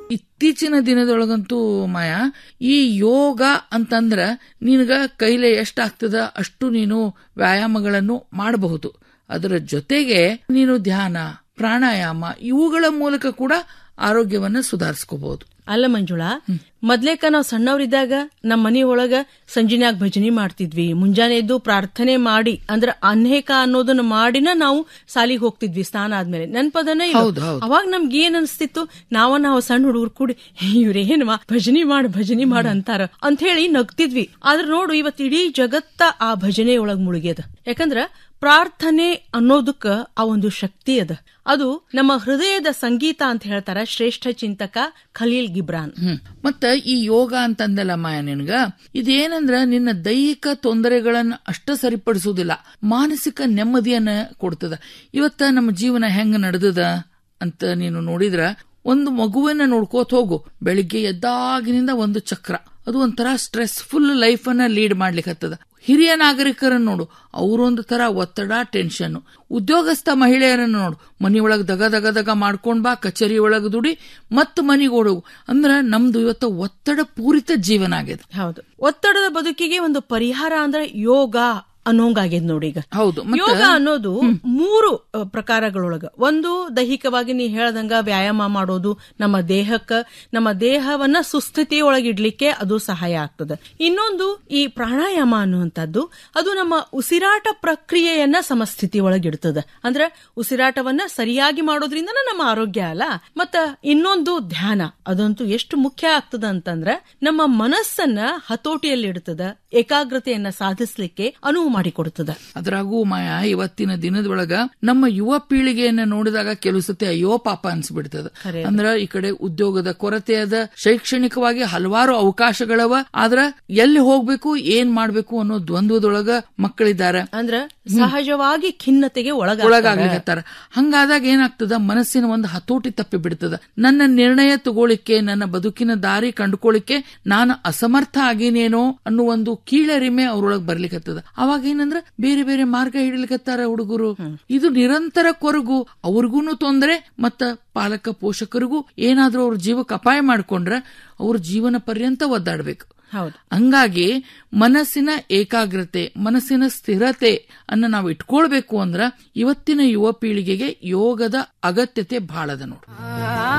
ಇತ್ತೀಚಿನ ದಿನದೊಳಗಂತೂ ಮಾಯಾ ಈ ಯೋಗ ಅಂತಂದ್ರ ನಿನಗ ಕೈಲೆ ಎಷ್ಟಾಗ್ತದ ಅಷ್ಟು ನೀನು ವ್ಯಾಯಾಮಗಳನ್ನು ಮಾಡಬಹುದು ಅದರ ಜೊತೆಗೆ ನೀನು ಧ್ಯಾನ ಪ್ರಾಣಾಯಾಮ ಇವುಗಳ ಮೂಲಕ ಕೂಡ ಆರೋಗ್ಯವನ್ನ ಸುಧಾರಿಸ್ಕೋಬಹುದು ಅಲ್ಲ ಮಂಜುಳಾ ಮೊದ್ಲೇಕ ನಾವ್ ಸಣ್ಣವ್ರಿದ್ದಾಗ ನಮ್ಮ ಮನಿ ಒಳಗ ಸಂಜಿನ್ಯಾಗ ಭಜನಿ ಮಾಡ್ತಿದ್ವಿ ಮುಂಜಾನೆ ಎದ್ದು ಪ್ರಾರ್ಥನೆ ಮಾಡಿ ಅಂದ್ರ ಅನ್ಹೇಕ ಅನ್ನೋದನ್ನ ಮಾಡಿನ ನಾವು ಸಾಲಿಗೆ ಹೋಗ್ತಿದ್ವಿ ಸ್ನಾನ ಆದ್ಮೇಲೆ ನೆನ್ಪದನೇ ಇಲ್ಲ ಹೌದು, ಹೌದು. ಅವಾಗ ನಮ್ಗೆ ಏನ್ ಅನ್ಸ್ತಿತ್ತು ನಾವ ನಾವು ಸಣ್ಣ ಹುಡುಗರು ಕೂಡಿ ಇವ್ರೇನ್ವಾ ಭಜನಿ ಮಾಡ್ ಭಜನಿ ಮಾಡ್ ಅಂತಾರ ಅಂತ ಹೇಳಿ ನಗ್ತಿದ್ವಿ ಆದ್ರ ನೋಡು ಇವತ್ತು ಇಡೀ ಜಗತ್ತ ಆ ಭಜನೆ ಒಳಗ್ ಮುಳುಗ್ಯದ ಯಾಕಂದ್ರ ಪ್ರಾರ್ಥನೆ ಅನ್ನೋದಕ್ಕ ಆ ಒಂದು ಶಕ್ತಿ ಅದ ಅದು ನಮ್ಮ ಹೃದಯದ ಸಂಗೀತ ಅಂತ ಹೇಳ್ತಾರ ಶ್ರೇಷ್ಠ ಚಿಂತಕ ಖಲೀಲ್ ಗಿಬ್ರಾನ್ ಹ್ಮ್ ಮತ್ತ ಈ ಯೋಗ ಅಂತಂದಲ್ಲ ಮಾಯ ನಿನ್ಗ ಇದೇನಂದ್ರ ನಿನ್ನ ದೈಹಿಕ ತೊಂದರೆಗಳನ್ನ ಅಷ್ಟ ಸರಿಪಡಿಸುವುದಿಲ್ಲ ಮಾನಸಿಕ ನೆಮ್ಮದಿಯನ್ನ ಕೊಡ್ತದ ಇವತ್ತ ನಮ್ಮ ಜೀವನ ಹೆಂಗ ನಡೆದದ ಅಂತ ನೀನು ನೋಡಿದ್ರ ಒಂದು ಮಗುವನ್ನ ನೋಡ್ಕೋತ ಹೋಗು ಬೆಳಿಗ್ಗೆ ಎದ್ದಾಗಿನಿಂದ ಒಂದು ಚಕ್ರ ಅದು ಒಂಥರ ಸ್ಟ್ರೆಸ್ಫುಲ್ ಲೈಫ್ ಅನ್ನ ಲೀಡ್ ಮಾಡ್ಲಿಕ್ಕೆ ಹಿರಿಯ ನಾಗರಿಕರನ್ನ ನೋಡು ಅವರೊಂದು ತರ ಒತ್ತಡ ಟೆನ್ಷನ್ ಉದ್ಯೋಗಸ್ಥ ಮಹಿಳೆಯರನ್ನ ನೋಡು ಮನಿಯೊಳಗ್ ದಗ ದಗ ದಗ ಮಾಡ್ಕೊಂಡ್ ಬಾ ಕಚೇರಿ ಒಳಗ್ ದುಡಿ ಮತ್ ಮನಿಗ್ ಓಡೋಗು ಅಂದ್ರ ನಮ್ದು ಇವತ್ತ ಒತ್ತಡ ಪೂರಿತ ಜೀವನ ಆಗಿದೆ ಹೌದು ಒತ್ತಡದ ಬದುಕಿಗೆ ಒಂದು ಪರಿಹಾರ ಅಂದ್ರೆ ಯೋಗ ಅನ್ನೋಂಗಾಗ್ಯದ ನೋಡಿ ಈಗ ಹೌದು ಮತ್ತ ಯೋಗ ಅನ್ನೋದು ಮೂರು ಅ, ಪ್ರಕಾರಗಳೊಳಗ ಒಂದು ದೈಹಿಕವಾಗಿ ನೀ ಹೇಳ್ದಂಗ ವ್ಯಾಯಾಮ ಮಾಡೋದು ನಮ್ಮ ದೇಹಕ್ಕ ನಮ್ಮ ದೇಹವನ್ನ ಸುಸ್ಥಿತಿಯೊಳಗಿಡ್ಲಿಕ್ಕೆ ಅದು ಸಹಾಯ ಆಗ್ತದೆ ಇನ್ನೊಂದು ಈ ಪ್ರಾಣಾಯಾಮ ಅನ್ನುವಂಥದ್ದು ಅದು ನಮ್ಮ ಉಸಿರಾಟ ಪ್ರಕ್ರಿಯೆಯನ್ನ ಸಮಸ್ಥಿತಿ ಒಳಗಿಡ್ತದೆ ಅಂದ್ರೆ ಉಸಿರಾಟವನ್ನ ಸರಿಯಾಗಿ ಮಾಡೋದ್ರಿಂದ ನಮ್ಮ ಆರೋಗ್ಯ ಅಲ್ಲ ಮತ್ತ ಇನ್ನೊಂದು ಧ್ಯಾನ ಅದಂತೂ ಎಷ್ಟು ಮುಖ್ಯ ಆಗ್ತದ ಅಂತಂದ್ರೆ ನಮ್ಮ ಮನಸ್ಸನ್ನ ಹತೋಟಿಯಲ್ಲಿ ಇಡ್ತದ ಏಕಾಗ್ರತೆಯನ್ನ ಸಾಧಿಸ್ಲಿಕ್ಕೆ ಅನುವು ಮಾಡಿಕೊಡ್ತದ ಅದ್ರಾಗೂ ಮಾಯ ಇವತ್ತಿನ ದಿನದೊಳಗ ನಮ್ಮ ಯುವ ಪೀಳಿಗೆಯನ್ನ ನೋಡಿದಾಗ ಕೆಲವು ಸತಿ ಅಯ್ಯೋ ಪಾಪ ಅನ್ಸ್ಬಿಡ್ತದ ಖರೆ ಅದು. ಅಂದ್ರ ಈ ಕಡೆ ಉದ್ಯೋಗದ ಕೊರತೆ ಅದ ಶೈಕ್ಷಣಿಕವಾಗಿ ಹಲವಾರು ಅವಕಾಶಗಳವ ಆದ್ರ ಎಲ್ಲಿ ಹೋಗ್ಬೇಕು ಏನ್ ಮಾಡ್ಬೇಕು ಅನ್ನೋ ದ್ವಂದ್ವದೊಳಗ ಮಕ್ಕಳಿದ್ದಾರೆ ಅಂದ್ರ ಸಹಜವಾಗಿ ಖಿನ್ನತೆಗೆ ಒಳಗ ಒಳಗಾಗ್ಲಿಕತ್ತಾರ ಹಂಗಾದಾಗ ಏನಾಗ್ತದ ಮನಸ್ಸಿನ ಒಂದು ಹತೋಟಿ ತಪ್ಪಿ ಬಿಡ್ತದ ನನ್ನ ನಿರ್ಣಯ ತಗೋಳಿಕ್ಕೆ ನನ್ನ ಬದುಕಿನ ದಾರಿ ಕಂಡುಕೊಳ್ಳಿಕ್ಕೆ ನಾನು ಅಸಮರ್ಥ ಆಗಿನೇನೋ ಅನ್ನೋ ಒಂದು ಕೀಳರಿಮೆ ಅವ್ರೊಳಗ್ ಬರ್ಲಿಕತ್ತದ ಅವಾಗ ಏನಂದ್ರ ಬೇರೆ ಬೇರೆ ಮಾರ್ಗ ಹಿಡಿಲಿಕತ್ತಾರ ಹುಡುಗರು ಇದು ನಿರಂತರ ಕೊರಗು ಅವ್ರಿಗೂನು ತೊಂದ್ರೆ ಮತ್ತ ಪಾಲಕ ಪೋಷಕರಿಗೂ ಏನಾದ್ರೂ ಅವ್ರ ಜೀವಕ್ಕೆ ಅಪಾಯ ಮಾಡ್ಕೊಂಡ್ರ ಅವ್ರ ಜೀವನ ಪರ್ಯಂತ ಒದ್ದಾಡ್ಬೇಕು ಹೌದು ಹಂಗಾಗಿ ಮನಸ್ಸಿನ ಏಕಾಗ್ರತೆ ಮನಸ್ಸಿನ ಸ್ಥಿರತೆ ಅನ್ನ ನಾವು ಇಟ್ಕೊಳ್ಬೇಕು ಅಂದ್ರ ಇವತ್ತಿನ ಯುವ ಪೀಳಿಗೆಗೆ ಯೋಗದ ಅಗತ್ಯತೆ ಬಹಳದ ನೋಡು